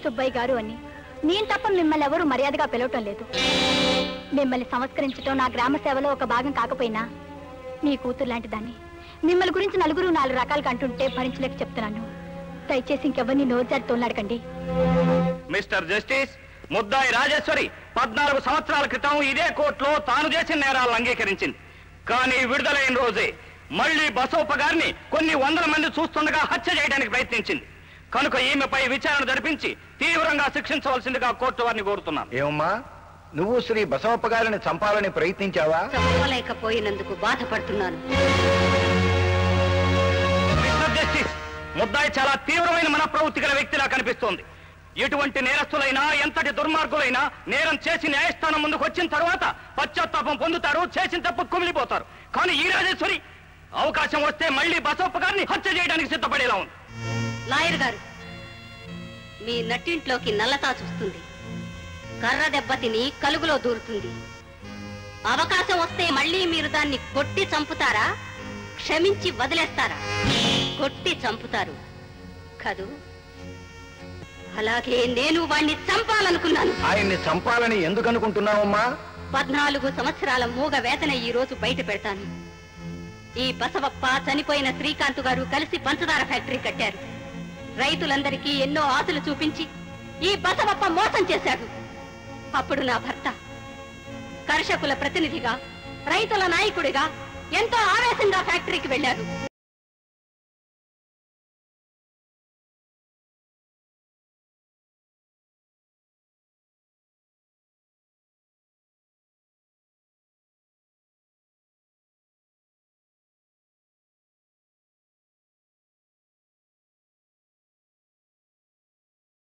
సుబ్బయ్య గారు అని నేను తప్ప మిమ్మల్ని ఎవరూ మర్యాదగా పిలవటం లేదు మిమ్మల్ని సంస్కరించటం నా గ్రామ సేవలో ఒక భాగం కాకపోయినా మీ కూతురు లాంటి దాన్ని మిమ్మల్ని గురించి నలుగురు నాలుగు రకాలుగా అంటుంటే భరించలేక చెప్తున్నాను దయచేసి ఇంకెవరిని నోరు జారి తోలాడకండి మిస్టర్ జస్టిస్ ముద్దాయి రాజేశ్వరి పద్నాలుగు సంవత్సరాల క్రితం ఇదే కోర్టులో తాను చేసిన నేరాలను అంగీకరించింది కానీ విడుదలైన రోజే మళ్ళీ బసవప్ప గారిని కొన్ని వందల మంది చూస్తుండగా హత్య చేయడానికి ప్రయత్నించింది కనుక ఈమెపై విచారణ జరిపించి తీవ్రంగా శిక్షించవలసిందిగా కోర్టు వారిని కోరుతున్నాను ఏమమ్మా నువ్వు శ్రీ బసవప్ప గారిని చంపాలని ప్రయత్నించావా చంపలేకపోయినందుకు బాధపడుతున్నాను మిస్టర్ జస్టిస్ ముద్దాయి చాలా తీవ్రమైన మనప్రవృత్తి గల వ్యక్తిలా కనిపిస్తోంది ఎటువంటి నేరస్తులైనా ఎంతటి దుర్మార్గులైనా నేరం చేసి న్యాయస్థానం ముందుకు వచ్చిన తర్వాత పశ్చాత్తాపం పొందుతారు చేసిన తప్పు కుమిలిపోతారు కానీ ఈ రాజేశ్వరి అవకాశం వస్తే మళ్ళీ బసవప్ప గారిని హత్య చేయడానికి సిద్ధపడేలా ఉంది లాయర్ గారు మీ నట్టింట్లోకి నల్లతా చూస్తుంది కర్ర దెబ్బతిని కలుగులో దూరుతుంది అవకాశం వస్తే మళ్ళీ మీరు దాన్ని కొట్టి చంపుతారా క్షమించి వదిలేస్తారా కొట్టి చంపుతారు కదూ అలాగే నేను వాణ్ణి చంపాలనుకున్నాను ఆయన్ని చంపాలని ఎందుకు అనుకుంటున్నావమ్మా పద్నాలుగు సంవత్సరాల మూగ వేతన ఈ రోజు బయట పెడతాను ఈ బసవప్ప చనిపోయిన శ్రీకాంత్ గారు కలిసి పంచదార ఫ్యాక్టరీ కట్టారు రైతులందరికీ ఎన్నో ఆశలు చూపించి ఈ బసవప్ప మోసం చేశాడు అప్పుడు నా భర్త కర్షకుల ప్రతినిధిగా రైతుల నాయకుడిగా ఎంతో ఆవేశంగా ఫ్యాక్టరీకి వెళ్ళాడు